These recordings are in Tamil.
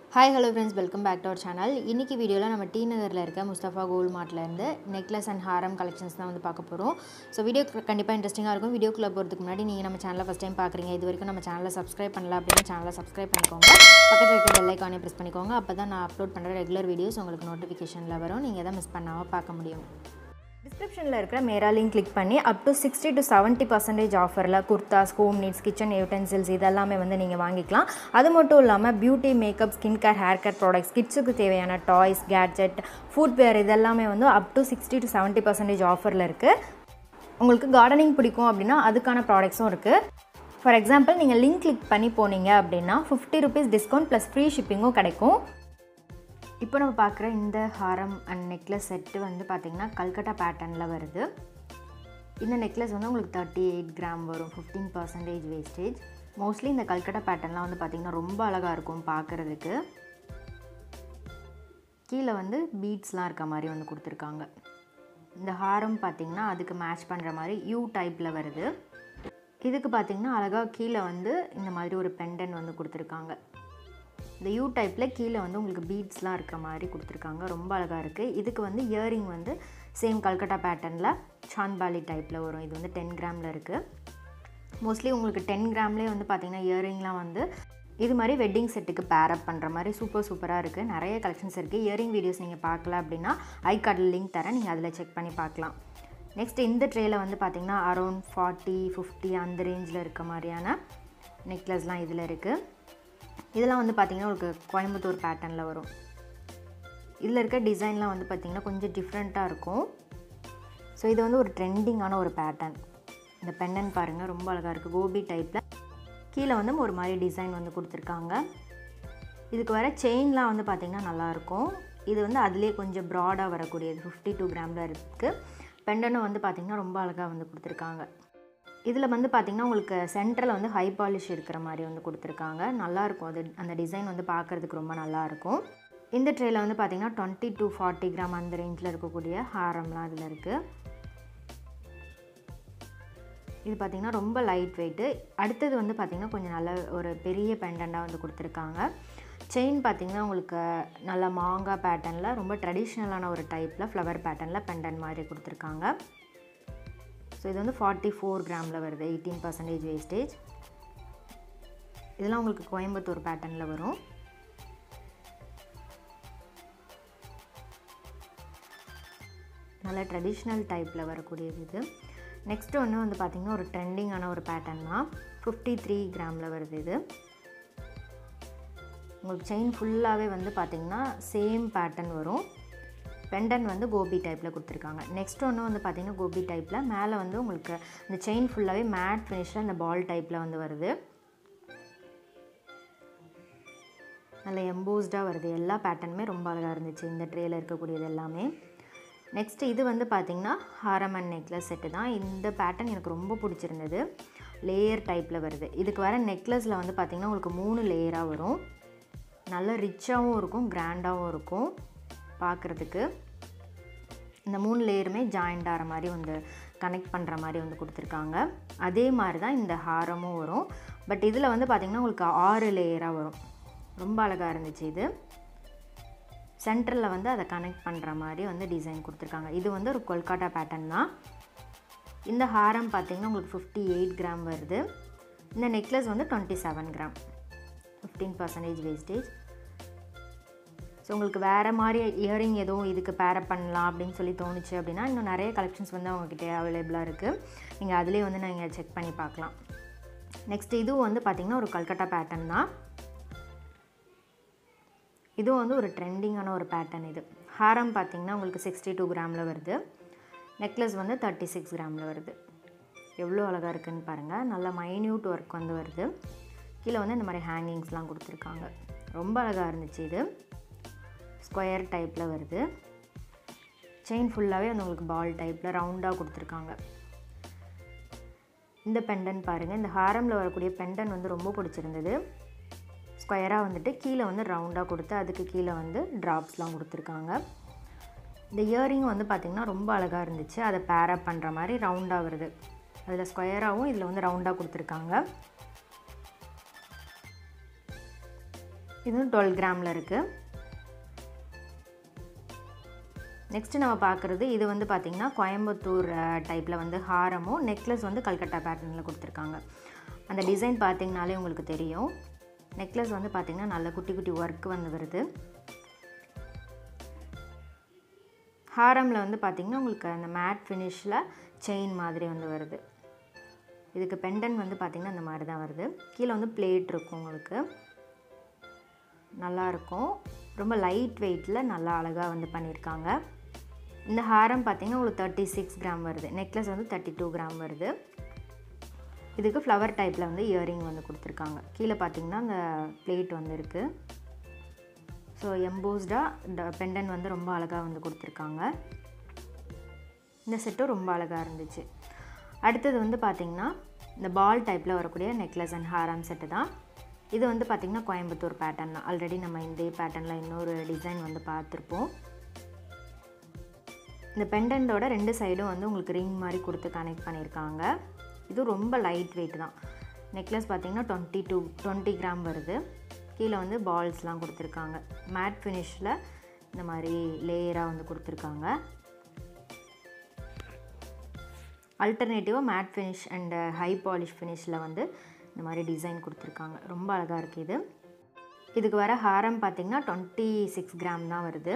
hi hello friends welcome back to our channel இன்றைக்கி வீடியோவில் நம்ம டி நகரில் இருக்க முஸ்தஃபா கோல்ட் மார்ட்லேருந்து நெக்லஸ் அண்ட் ஹாரம் கலெக்ஷன்ஸ் தான் வந்து பார்க்க போகிறோம் ஸோ வீடியோ கண்டிப்பாக இன்ட்ரெஸ்டிங்காக இருக்கும் வீடியோக்குள்ளே போகிறதுக்கு முன்னாடி நீங்கள் நம்ம சேனலை ஃபஸ்ட் டைம் பார்க்குறீங்க இது வரைக்கும் நம்ம சேனலை சப்ஸ்கிரைப் பண்ணல அப்படின்னா சேனலை சப்ஸ்கிரைப் பண்ணிக்கோங்க பக்கத்தில் இருக்க பெல் ஐக்கானே ப்ரெஸ் பண்ணிக்கோங்க அப்போ தான் நான் அப்லோட் பண்ணுற ரெகுலர் வீடியோஸ் உங்களுக்கு நோட்டிஃபிகேஷனில் வரும் நீங்கள் எதை மிஸ் பண்ணாமல் பார்க்க முடியும் டிஸ்கிரிப்ஷனில் இருக்கிற மேரா லிங்க் கிளிக் பண்ணி up to sixty to seventy percentage ஆஃபரில் kurtas home needs kitchen utensils இதெல்லாமே வந்து நீங்கள் வாங்கிக்கலாம் அது மட்டும் இல்லாமல் beauty makeup skin care hair care products கிட்ஸுக்கு தேவையான டாய்ஸ் கேட்ஜெட் ஃபுட்வேர் இதெல்லாமே வந்து up to sixty to seventy percentage ஆஃபரில் இருக்குது உங்களுக்கு கார்டனிங் பிடிக்கும் அப்படின்னா அதுக்கான ப்ராடக்ட்ஸும் இருக்குது ஃபார் எக்ஸாம்பிள் நீங்கள் லிங்க் கிளிக் பண்ணி போனீங்க அப்படின்னா fifty rupees discount plus free ஷிப்பிங்கும் கிடைக்கும் இப்போ நம்ம பார்க்குற இந்த ஹாரம் அண்ட் நெக்லஸ் செட்டு வந்து பார்த்திங்கன்னா கல்கட்டா பேட்டர்னில் வருது இந்த நெக்லஸ் வந்து உங்களுக்கு தேர்ட்டி எயிட் கிராம் வரும் ஃபிஃப்டீன் பர்சன்டேஜ் வேஸ்டேஜ் மோஸ்ட்லி இந்த கல்கட்டா பேட்டர்ன்லாம் வந்து பார்த்திங்கன்னா ரொம்ப அழகாக இருக்கும் பார்க்குறதுக்கு கீழே வந்து பீட்ஸ்லாம் இருக்க மாதிரி வந்து கொடுத்துருக்காங்க இந்த ஹாரம் பார்த்திங்கன்னா அதுக்கு மேட்ச் பண்ணுற மாதிரி யூ டைப்பில் வருது இதுக்கு பார்த்திங்கன்னா அழகாக கீழே வந்து இந்த மாதிரி ஒரு பெண்டன் வந்து கொடுத்துருக்காங்க இந்த யூ டைப்பில் கீழே வந்து உங்களுக்கு பீட்ஸ்லாம் இருக்கிற மாதிரி கொடுத்துருக்காங்க ரொம்ப அழகாக இருக்குது இதுக்கு வந்து இயரிங் வந்து சேம் கல்கட்டா பேட்டர்னில் சாந்த்பாலி டைப்பில் வரும் இது வந்து டென் கிராமில் இருக்குது மோஸ்ட்லி உங்களுக்கு டென் கிராம்லேயே வந்து பார்த்திங்கன்னா இயரிங்லாம் வந்து இது மாதிரி வெட்டிங் செட்டுக்கு பேரப் பண்ணுற மாதிரி சூப்பர் சூப்பராக இருக்குது நிறைய கலெக்ஷன்ஸ் இருக்குது இயரிங் வீடியோஸ் நீங்கள் பார்க்கல அப்படின்னா ஐ கார்டில் லிங்க் தரேன் நீங்கள் அதில் செக் பண்ணி பார்க்கலாம் நெக்ஸ்ட் இந்த ட்ரேயில் வந்து பார்த்திங்கன்னா அரௌண்ட் ஃபார்ட்டி ஃபிஃப்டி அந்த ரேஞ்சில் இருக்க மாதிரியான நெக்லஸ்லாம் இதில் இருக்குது இதெல்லாம் வந்து பார்த்திங்கன்னா உங்களுக்கு கோயம்புத்தூர் பேட்டர்னில் வரும் இதில் இருக்க டிசைன்லாம் வந்து பார்த்திங்கன்னா கொஞ்சம் டிஃப்ரெண்ட்டாக இருக்கும் ஸோ இது வந்து ஒரு ட்ரெண்டிங்கான ஒரு பேட்டர்ன் இந்த பெண்ணன் பாருங்கள் ரொம்ப அழகாக இருக்குது கோபி டைப்பில் கீழே வந்து ஒரு மாதிரி டிசைன் வந்து கொடுத்துருக்காங்க இதுக்கு வர செயின்லாம் வந்து பார்த்திங்கன்னா நல்லாயிருக்கும் இது வந்து அதுலேயே கொஞ்சம் ப்ராடாக வரக்கூடியது ஃபிஃப்டி டூ கிராமில் இருக்குது பெண்டனும் வந்து பார்த்திங்கன்னா ரொம்ப அழகாக வந்து கொடுத்துருக்காங்க இதில் வந்து பார்த்திங்கன்னா உங்களுக்கு சென்டரில் வந்து ஹை பாலிஷ் இருக்கிற மாதிரி வந்து கொடுத்துருக்காங்க நல்லாயிருக்கும் அது அந்த டிசைன் வந்து பார்க்குறதுக்கு ரொம்ப நல்லாயிருக்கும் இந்த ட்ரேயில் வந்து பார்த்திங்கன்னா டுவெண்ட்டி டு ஃபார்ட்டி கிராம் அந்த ரேஞ்சில் இருக்கக்கூடிய ஹாரம்லாம் இதில் இருக்குது இது பார்த்திங்கன்னா ரொம்ப லைட் வெயிட்டு அடுத்தது வந்து பார்த்திங்கன்னா கொஞ்சம் நல்ல ஒரு பெரிய பெண்டண்டாக வந்து கொடுத்துருக்காங்க செயின் பார்த்திங்கன்னா உங்களுக்கு நல்ல மாங்காய் பேட்டர்னில் ரொம்ப ட்ரெடிஷ்னலான ஒரு டைப்பில் ஃப்ளவர் பேட்டர்னில் பெண்டன் மாதிரி கொடுத்துருக்காங்க ஸோ இது வந்து ஃபார்ட்டி ஃபோர் கிராமில் வருது எயிட்டீன் பர்சன்டேஜ் வேஸ்டேஜ் இதெல்லாம் உங்களுக்கு கோயம்புத்தூர் பேட்டர்னில் வரும் நல்ல ட்ரெடிஷ்னல் டைப்பில் வரக்கூடியது இது நெக்ஸ்ட் ஒன்று வந்து பார்த்திங்கன்னா ஒரு ட்ரெண்டிங்கான ஒரு பேட்டர்ன் தான் ஃபிஃப்டி த்ரீ கிராமில் வருது இது உங்களுக்கு செயின் ஃபுல்லாகவே வந்து பார்த்திங்கன்னா சேம் பேட்டர்ன் வரும் பெண்டன் வந்து கோபி டைப்பில் கொடுத்துருக்காங்க நெக்ஸ்ட் ஒன்று வந்து பார்த்திங்கன்னா கோபி டைப்பில் மேலே வந்து உங்களுக்கு இந்த செயின் ஃபுல்லாகவே மேட் ஃபினிஷில் இந்த பால் டைப்பில் வந்து வருது நல்ல எம்போஸ்டாக வருது எல்லா பேட்டர்னுமே ரொம்ப அழகாக இருந்துச்சு இந்த ட்ரேயில் இருக்கக்கூடியது எல்லாமே நெக்ஸ்ட் இது வந்து பார்த்திங்கன்னா ஹாரம் அண்ட் நெக்லஸ் செட்டு தான் இந்த பேட்டர்ன் எனக்கு ரொம்ப பிடிச்சிருந்தது லேயர் டைப்பில் வருது இதுக்கு வர நெக்லஸில் வந்து பார்த்திங்கன்னா உங்களுக்கு மூணு லேயராக வரும் நல்ல ரிச்சாகவும் இருக்கும் கிராண்டாகவும் இருக்கும் பார்க்குறதுக்கு இந்த மூணு லேயருமே ஜாயிண்ட் ஆகிற மாதிரி வந்து கனெக்ட் பண்ணுற மாதிரி வந்து கொடுத்துருக்காங்க அதே மாதிரி தான் இந்த ஹாரமும் வரும் பட் இதில் வந்து பார்த்திங்கன்னா உங்களுக்கு ஆறு லேயராக வரும் ரொம்ப அழகாக இருந்துச்சு இது சென்டரில் வந்து அதை கனெக்ட் பண்ணுற மாதிரி வந்து டிசைன் கொடுத்துருக்காங்க இது வந்து ஒரு கொல்கட்டா பேட்டர்ன் தான் இந்த ஹாரம் பார்த்திங்கன்னா உங்களுக்கு ஃபிஃப்டி எயிட் கிராம் வருது இந்த நெக்லஸ் வந்து twenty seven gram fifteen percentage wastage so உங்களுக்கு வேறு மாதிரி இயரிங் எதுவும் இதுக்கு பேரப் பண்ணலாம் அப்படின்னு சொல்லி தோணுச்சு அப்படின்னா இன்னும் நிறைய கலெக்ஷன்ஸ் வந்து அவங்கக்கிட்ட அவைலபிளாக இருக்குது நீங்கள் அதிலே வந்து நீங்கள் செக் பண்ணி பார்க்கலாம் நெக்ஸ்ட் இதுவும் வந்து பார்த்திங்கன்னா ஒரு கல்கட்டா பேட்டர்ன் தான் இதுவும் வந்து ஒரு ட்ரெண்டிங்கான ஒரு பேட்டர்ன் இது ஹாரம் பார்த்திங்கன்னா உங்களுக்கு சிக்ஸ்டி டூ கிராமில் வருது நெக்லஸ் வந்து தேர்ட்டி சிக்ஸ் கிராமில் வருது எவ்வளோ அழகாக இருக்குதுன்னு பாருங்கள் நல்ல மைன்யூட் ஒர்க் வந்து வருது கீழே வந்து இந்த மாதிரி ஹேங்கிங்ஸ்லாம் கொடுத்துருக்காங்க ரொம்ப அழகாக இருந்துச்சு இது ஸ்கொயர் டைப்பில் வருது செயின் ஃபுல்லாகவே வந்து உங்களுக்கு பால் டைப்பில் ரவுண்டாக கொடுத்துருக்காங்க இந்த பெண்டன் பாருங்கள் இந்த ஹாரமில் வரக்கூடிய பெண்டன் வந்து ரொம்ப பிடிச்சிருந்தது ஸ்கொயராக வந்துட்டு கீழே வந்து ரவுண்டாக கொடுத்து அதுக்கு கீழே வந்து ட்ராப்ஸ்லாம் கொடுத்துருக்காங்க இந்த இயரிங் வந்து பார்த்திங்கன்னா ரொம்ப அழகாக இருந்துச்சு அதை பேரப் பண்ணுற மாதிரி ரவுண்டாக வருது அதில் ஸ்கொயராகவும் இதில் வந்து ரவுண்டாக கொடுத்துருக்காங்க இதுவும் டுவெல் கிராமில் இருக்குது நெக்ஸ்ட்டு நம்ம பார்க்குறது இது வந்து பார்த்திங்கன்னா கோயம்புத்தூர் டைப்பில் வந்து ஹாரமும் நெக்லஸ் வந்து கல்கட்டா பேட்டர்னில் கொடுத்துருக்காங்க அந்த டிசைன் பார்த்திங்கனாலே உங்களுக்கு தெரியும் நெக்லஸ் வந்து பார்த்திங்கன்னா நல்ல குட்டி குட்டி ஒர்க் வந்து வருது ஹாரமில் வந்து பார்த்திங்கன்னா உங்களுக்கு அந்த மேட் ஃபினிஷில் செயின் மாதிரி வந்து வருது இதுக்கு பெண்டன் வந்து பார்த்திங்கன்னா இந்த மாதிரி தான் வருது கீழே வந்து பிளேட் இருக்கும் உங்களுக்கு நல்லாயிருக்கும் ரொம்ப லைட் வெயிட்டில் நல்லா அழகாக வந்து பண்ணியிருக்காங்க இந்த ஹாரம் பார்த்திங்கன்னா உங்களுக்கு தேர்ட்டி சிக்ஸ் கிராம் வருது நெக்லஸ் வந்து தேர்ட்டி டூ கிராம் வருது இதுக்கு ஃப்ளவர் டைப்பில் வந்து இயரிங் வந்து கொடுத்துருக்காங்க கீழே பார்த்திங்கன்னா அந்த பிளேட் வந்து இருக்குது ஸோ எம்போஸ்டாக பெண்டன் வந்து ரொம்ப அழகாக வந்து கொடுத்துருக்காங்க இந்த செட்டும் ரொம்ப அழகாக இருந்துச்சு அடுத்தது வந்து பார்த்திங்கன்னா இந்த பால் டைப்பில் வரக்கூடிய நெக்லஸ் அண்ட் ஹாரம் செட்டு தான் இது வந்து பார்த்திங்கன்னா கோயம்புத்தூர் பேட்டர்ன் தான் ஆல்ரெடி நம்ம இந்த பேட்டர்னில் இன்னொரு டிசைன் வந்து பார்த்துருப்போம் இந்த பெண்டன்ட்டோட ரெண்டு சைடும் வந்து உங்களுக்கு ரிங் மாதிரி கொடுத்து கனெக்ட் பண்ணியிருக்காங்க இது ரொம்ப லைட் வெயிட் தான் நெக்லஸ் பார்த்திங்கன்னா டுவெண்ட்டி டூ டுவெண்ட்டி கிராம் வருது கீழே வந்து பால்ஸ்லாம் கொடுத்துருக்காங்க மேட் ஃபினிஷில் இந்த மாதிரி லேயராக வந்து கொடுத்துருக்காங்க அல்டர்னேட்டிவாக matte finish and high polish ஃபினிஷில் வந்து இந்த மாதிரி டிசைன் கொடுத்துருக்காங்க ரொம்ப அழகாக இருக்குது இது இதுக்கு வர ஹாரம் பார்த்திங்கன்னா டுவெண்ட்டி சிக்ஸ் கிராம் தான் வருது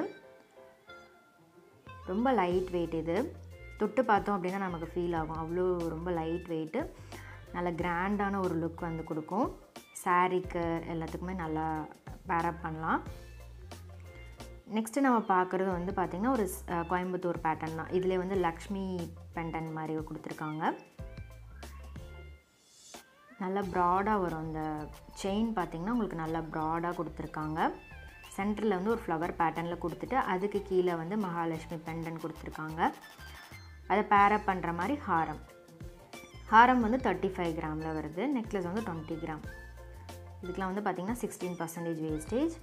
ரொம்ப லைட் வெயிட் இது தொட்டு பார்த்தோம் அப்படின்னா நமக்கு ஃபீல் ஆகும் அவ்வளோ ரொம்ப லைட் வெயிட்டு நல்ல கிராண்டான ஒரு லுக் வந்து கொடுக்கும் சாரீக்கு எல்லாத்துக்குமே நல்லா பேரப் பண்ணலாம் நெக்ஸ்ட்டு நம்ம பார்க்குறது வந்து பார்த்திங்கன்னா ஒரு கோயம்புத்தூர் பேட்டர்ன் தான் இதில் வந்து லக்ஷ்மி பெண்டன் மாதிரி கொடுத்துருக்காங்க நல்லா ப்ராடாக வரும் அந்த செயின் பார்த்திங்கன்னா உங்களுக்கு நல்லா ப்ராடாக கொடுத்துருக்காங்க சென்டரில் வந்து ஒரு ஃப்ளவர் பேட்டர்னில் கொடுத்துட்டு அதுக்கு கீழே வந்து மகாலட்சுமி பெண்டன் கொடுத்துருக்காங்க அதை பேரப் பண்ணுற மாதிரி ஹாரம் ஹாரம் வந்து தேர்ட்டி ஃபைவ் கிராமில் வருது நெக்லஸ் வந்து டுவெண்ட்டி கிராம் இதுக்கெலாம் வந்து பார்த்திங்கன்னா சிக்ஸ்டீன் பர்சன்டேஜ் வேஸ்டேஜ்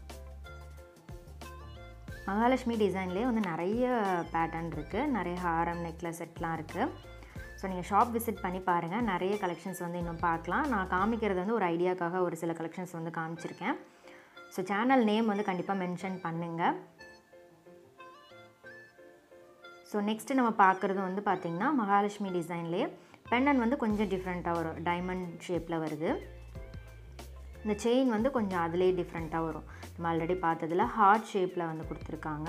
மகாலட்சுமி டிசைன்லேயே வந்து நிறைய பேட்டர்ன் இருக்குது நிறைய ஹாரம் நெக்லஸ் செட்லாம் இருக்குது ஸோ நீங்கள் ஷாப் விசிட் பண்ணி பாருங்கள் நிறைய கலெக்ஷன்ஸ் வந்து இன்னும் பார்க்கலாம் நான் காமிக்கிறது வந்து ஒரு ஐடியாக்காக ஒரு சில கலெக்ஷன்ஸ் வந்து காமிச்சிருக்கேன் ஸோ சேனல் நேம் வந்து கண்டிப்பாக மென்ஷன் பண்ணுங்கள் ஸோ நெக்ஸ்ட்டு நம்ம பார்க்குறது வந்து பார்த்திங்கன்னா மகாலட்சுமி டிசைன்லேயே பெண்டன் வந்து கொஞ்சம் டிஃப்ரெண்ட்டாக வரும் டைமண்ட் ஷேப்பில் வருது இந்த செயின் வந்து கொஞ்சம் அதுலேயே டிஃப்ரெண்ட்டாக வரும் நம்ம ஆல்ரெடி பார்த்ததில் ஹார்ட் ஷேப்பில் வந்து கொடுத்துருக்காங்க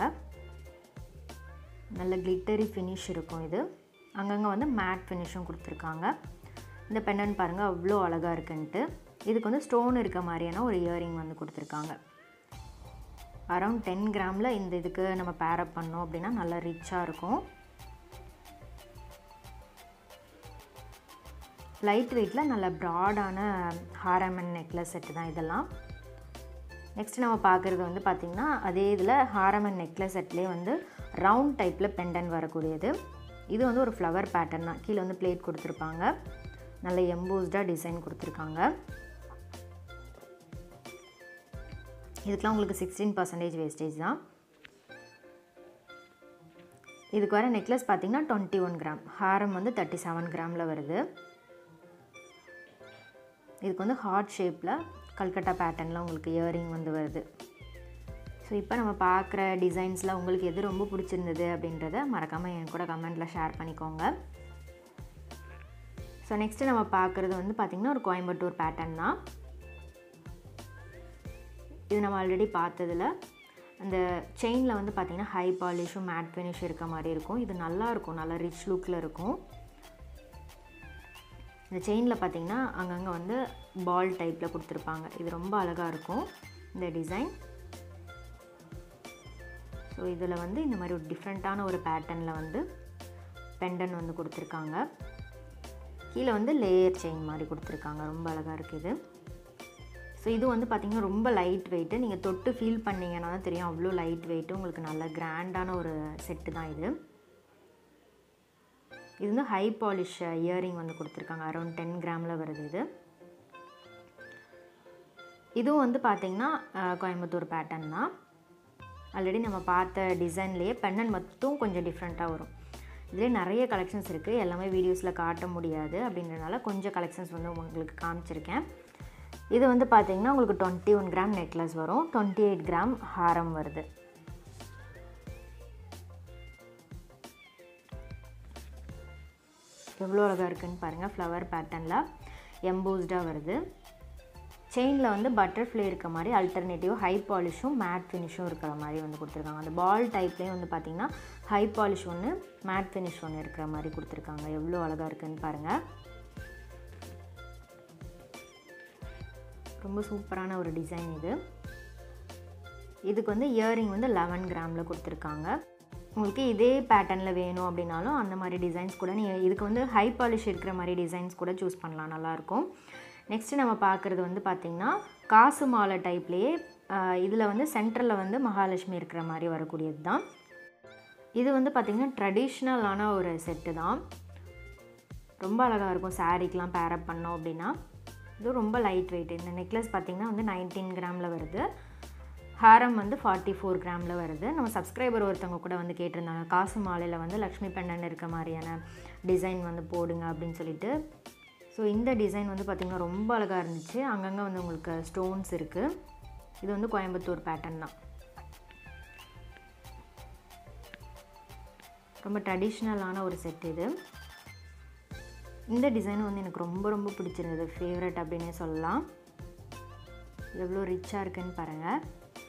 நல்ல கிளிட்டரி ஃபினிஷ் இருக்கும் இது அங்கங்கே வந்து மேட் ஃபினிஷும் கொடுத்துருக்காங்க இந்த பெண்டன் பாருங்கள் அவ்வளோ அழகாக இருக்குன்ட்டு இதுக்கு வந்து ஸ்டோன் இருக்க மாதிரியான ஒரு இயரிங் வந்து கொடுத்துருக்காங்க அரவுண்ட் டென் கிராமில் இந்த இதுக்கு நம்ம பேரப் பண்ணோம் அப்படின்னா நல்லா ரிச்சாக இருக்கும் லைட் வெயிட்டில் நல்ல ப்ராடான ஹாரம் அண்ட் நெக்லஸ் செட்டு தான் இதெல்லாம் நெக்ஸ்ட் நம்ம பார்க்குறது வந்து பார்த்திங்கன்னா அதே இதில் ஹாரம் அண்ட் நெக்லஸ் செட்லேயே வந்து ரவுண்ட் டைப்பில் பெண்டன் வரக்கூடியது இது வந்து ஒரு ஃப்ளவர் பேட்டர்ன் தான் கீழே வந்து பிளேட் கொடுத்துருப்பாங்க நல்ல எம்போஸ்டாக டிசைன் கொடுத்துருக்காங்க இதுக்கெலாம் உங்களுக்கு சிக்ஸ்டீன் பர்சன்டேஜ் வேஸ்டேஜ் தான் இதுக்கு வர நெக்லஸ் பார்த்திங்கன்னா டுவெண்ட்டி ஒன் கிராம் ஹாரம் வந்து தேர்ட்டி செவன் கிராமில் வருது இதுக்கு வந்து ஹார்ட் ஷேப்பில் கல்கட்டா பேட்டர்னில் உங்களுக்கு இயரிங் வந்து வருது ஸோ இப்போ நம்ம பார்க்குற டிசைன்ஸில் உங்களுக்கு எது ரொம்ப பிடிச்சிருந்தது அப்படின்றத மறக்காமல் என் கூட கமெண்ட்டில் ஷேர் பண்ணிக்கோங்க ஸோ நெக்ஸ்ட்டு நம்ம பார்க்குறது வந்து பார்த்திங்கன்னா ஒரு கோயம்புத்தூர் பேட்டர்ன் தான் இது நம்ம ஆல்ரெடி பார்த்ததில் அந்த செயினில் வந்து பார்த்திங்கன்னா ஹை பாலிஷும் மேட் ஃபினிஷ் இருக்க மாதிரி இருக்கும் இது நல்லா இருக்கும் நல்லா ரிச் லுக்கில் இருக்கும் இந்த செயினில் பார்த்திங்கன்னா அங்கங்கே வந்து பால் டைப்பில் கொடுத்துருப்பாங்க இது ரொம்ப அழகாக இருக்கும் இந்த டிசைன் ஸோ இதில் வந்து இந்த மாதிரி ஒரு டிஃப்ரெண்ட்டான ஒரு பேட்டர்னில் வந்து பெண்டன் வந்து கொடுத்துருக்காங்க கீழே வந்து லேயர் செயின் மாதிரி கொடுத்துருக்காங்க ரொம்ப அழகாக இருக்குது ஸோ இது வந்து பார்த்திங்கன்னா ரொம்ப லைட் வெயிட்டு நீங்கள் தொட்டு ஃபீல் பண்ணிங்கன்னா தான் தெரியும் அவ்வளோ லைட் வெயிட்டு உங்களுக்கு நல்ல கிராண்டான ஒரு செட்டு தான் இது இது வந்து ஹை பாலிஷ் இயரிங் வந்து கொடுத்துருக்காங்க அரௌண்ட் டென் கிராமில் வருது இது இதுவும் வந்து பார்த்திங்கன்னா கோயம்புத்தூர் பேட்டர்ன் தான் ஆல்ரெடி நம்ம பார்த்த டிசைன்லேயே பெண்ணன் மட்டும் கொஞ்சம் டிஃப்ரெண்ட்டாக வரும் இதிலே நிறைய கலெக்ஷன்ஸ் இருக்குது எல்லாமே வீடியோஸில் காட்ட முடியாது அப்படின்றனால கொஞ்சம் கலெக்ஷன்ஸ் வந்து உங்களுக்கு காமிச்சிருக்கேன் இது வந்து பார்த்தீங்கன்னா உங்களுக்கு டுவெண்ட்டி ஒன் கிராம் நெக்லஸ் வரும் டுவெண்ட்டி எயிட் கிராம் ஹாரம் வருது எவ்வளோ அழகாக இருக்குன்னு பாருங்கள் ஃப்ளவர் பேட்டர்னில் எம்போஸ்டாக வருது செயினில் வந்து பட்டர்ஃப்ளை இருக்க மாதிரி அல்டர்னேட்டிவ் ஹை பாலிஷும் மேட் ஃபினிஷும் இருக்கிற மாதிரி வந்து கொடுத்துருக்காங்க அந்த பால் டைப்லேயும் வந்து பார்த்திங்கன்னா ஹை பாலிஷ் ஒன்று மேட் ஃபினிஷ் ஒன்று இருக்கிற மாதிரி கொடுத்துருக்காங்க எவ்வளோ அழகாக இருக்குன்னு பாருங்கள் ரொம்ப சூப்பரான ஒரு டிசைன் இது இதுக்கு வந்து இயரிங் வந்து லெவன் கிராமில் கொடுத்துருக்காங்க உங்களுக்கு இதே பேட்டர்னில் வேணும் அப்படின்னாலும் அந்த மாதிரி டிசைன்ஸ் கூட நீங்கள் இதுக்கு வந்து ஹை பாலிஷ் இருக்கிற மாதிரி டிசைன்ஸ் கூட சூஸ் பண்ணலாம் நல்லாயிருக்கும் நெக்ஸ்ட்டு நம்ம பார்க்குறது வந்து பார்த்திங்கன்னா காசு மாலை டைப்லேயே இதில் வந்து சென்டரில் வந்து மகாலட்சுமி இருக்கிற மாதிரி வரக்கூடியது தான் இது வந்து பார்த்திங்கன்னா ட்ரெடிஷ்னலான ஒரு செட்டு தான் ரொம்ப அழகாக இருக்கும் சாரீக்கெலாம் பேரப் பண்ணோம் அப்படின்னா இது ரொம்ப லைட் வெயிட் இந்த நெக்லஸ் பார்த்திங்கன்னா வந்து நைன்டீன் கிராமில் வருது ஹாரம் வந்து ஃபார்ட்டி ஃபோர் கிராமில் வருது நம்ம சப்ஸ்கிரைபர் ஒருத்தவங்க கூட வந்து கேட்டிருந்தாங்க காசு மாலையில் வந்து லக்ஷ்மி பெண்டன் இருக்க மாதிரியான டிசைன் வந்து போடுங்க அப்படின்னு சொல்லிட்டு ஸோ இந்த டிசைன் வந்து பார்த்திங்கன்னா ரொம்ப அழகாக இருந்துச்சு அங்கங்கே வந்து உங்களுக்கு ஸ்டோன்ஸ் இருக்குது இது வந்து கோயம்புத்தூர் பேட்டர்ன் தான் ரொம்ப ட்ரெடிஷ்னலான ஒரு செட் இது இந்த டிசைன் வந்து எனக்கு ரொம்ப ரொம்ப பிடிச்சிருந்தது ஃபேவரட் அப்படின்னே சொல்லலாம் எவ்வளோ ரிச்சாக இருக்குன்னு பாருங்கள்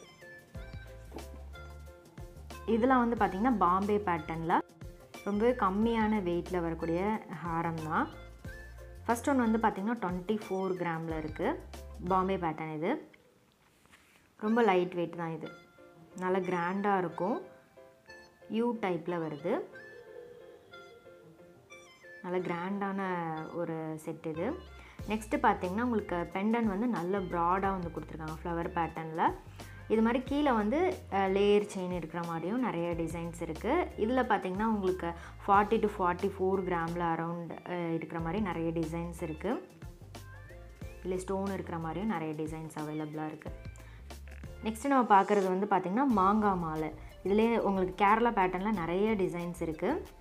இதெல்லாம் வந்து பார்த்திங்கன்னா பாம்பே பேட்டர்னில் ரொம்பவே கம்மியான வெயிட்டில் வரக்கூடிய ஹாரம் தான் ஃபஸ்ட் ஒன் வந்து பார்த்திங்கன்னா டுவெண்ட்டி ஃபோர் கிராமில் இருக்குது பாம்பே பேட்டர்ன் இது ரொம்ப லைட் வெயிட் தான் இது நல்லா கிராண்டாக இருக்கும் யூ டைப்பில் வருது நல்ல கிராண்டான ஒரு செட் இது நெக்ஸ்ட்டு பார்த்தீங்கன்னா உங்களுக்கு பெண்டன் வந்து நல்ல ப்ராடாக வந்து கொடுத்துருக்காங்க ஃப்ளவர் பேட்டர்னில் இது மாதிரி கீழே வந்து லேயர் செயின் இருக்கிற மாதிரியும் நிறைய டிசைன்ஸ் இருக்குது இதில் பார்த்தீங்கன்னா உங்களுக்கு ஃபார்ட்டி டு ஃபார்ட்டி ஃபோர் கிராமில் அரவுண்ட் இருக்கிற மாதிரி நிறைய டிசைன்ஸ் இருக்குது இல்லை ஸ்டோன் இருக்கிற மாதிரியும் நிறைய டிசைன்ஸ் அவைலபிளாக இருக்குது நெக்ஸ்ட்டு நம்ம பார்க்குறது வந்து பார்த்திங்கன்னா மாங்காய் மாலை இதுலேயே உங்களுக்கு கேரளா பேட்டர்னில் நிறைய டிசைன்ஸ் இருக்குது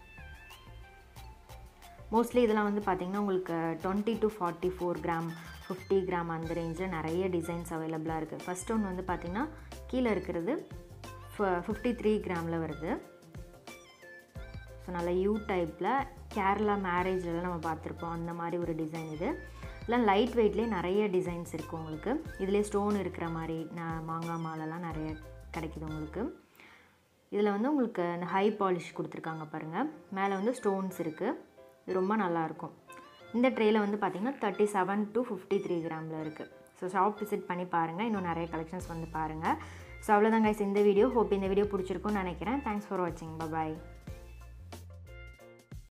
மோஸ்ட்லி இதெல்லாம் வந்து பார்த்திங்கன்னா உங்களுக்கு twenty to forty four gram fifty gram அந்த ரேஞ்சில் நிறைய டிசைன்ஸ் அவைலபிளாக இருக்குது ஃபஸ்ட் ஒன்று வந்து பார்த்திங்கன்னா கீழே இருக்கிறது ஃபிஃப்டி த்ரீ கிராமில் வருது ஸோ நல்ல யூ டைப்பில் கேரளா மேரேஜ்லலாம் நம்ம பார்த்துருப்போம் அந்த மாதிரி ஒரு டிசைன் இது இதெல்லாம் லைட் வெயிட்லேயே நிறைய டிசைன்ஸ் இருக்குது உங்களுக்கு இதிலே ஸ்டோன் இருக்கிற மாதிரி நான் மாங்காய் மாலைலாம் நிறைய கிடைக்குது உங்களுக்கு இதில் வந்து உங்களுக்கு இந்த ஹை பாலிஷ் கொடுத்துருக்காங்க பாருங்கள் மேலே வந்து ஸ்டோன்ஸ் இருக்குது இது ரொம்ப நல்லாயிருக்கும் இந்த ட்ரேயில் வந்து பார்த்திங்கன்னா thirty seven to fifty three கிராமில் இருக்குது ஸோ ஷாப் விசிட் பண்ணி பாருங்கள் இன்னும் நிறைய கலெக்ஷன்ஸ் வந்து பாருங்கள் ஸோ அவ்வளோதான் கைஸ் இந்த வீடியோ ஹோப் இந்த வீடியோ பிடிச்சிருக்கும்னு நினைக்கிறேன் தேங்க்ஸ் ஃபார் வாட்சிங் பாய்